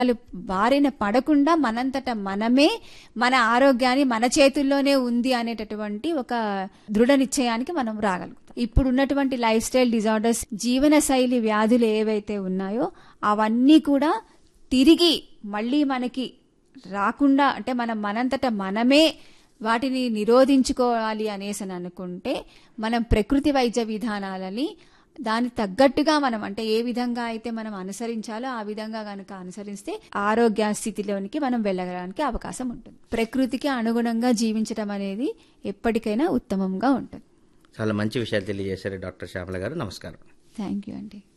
వాళ్ళు బారిన పడకుండా మనంతట మనమే మన ఆరోగ్యాన్ని మన చేతుల్లోనే ఉంది అనేటటువంటి ఒక దృఢ నిశ్చయానికి మనం రాగలుగుతాం ఇప్పుడు ఉన్నటువంటి లైఫ్ స్టైల్ డిజార్డర్స్ జీవన శైలి వ్యాధులు ఏవైతే ఉన్నాయో అవన్నీ కూడా తిరిగి మళ్ళీ మనకి రాకుండా అంటే మనం మనంతట మనమే వాటిని నిరోధించుకోవాలి అనేసి అని అనుకుంటే మనం ప్రకృతి వైద్య విధానాలని దానికి తగ్గట్టుగా మనం అంటే ఏ విధంగా అయితే మనం అనుసరించాలో ఆ విధంగా కనుక అనుసరిస్తే ఆరోగ్య స్థితిలోనికి మనం వెళ్ళడానికి అవకాశం ఉంటుంది ప్రకృతికి అనుగుణంగా జీవించడం అనేది ఎప్పటికైనా ఉత్తమంగా ఉంటుంది చాలా మంచి విషయాలు తెలియజేశారు డాక్టర్ శ్యామల గారు నమస్కారం థ్యాంక్ యూ అండి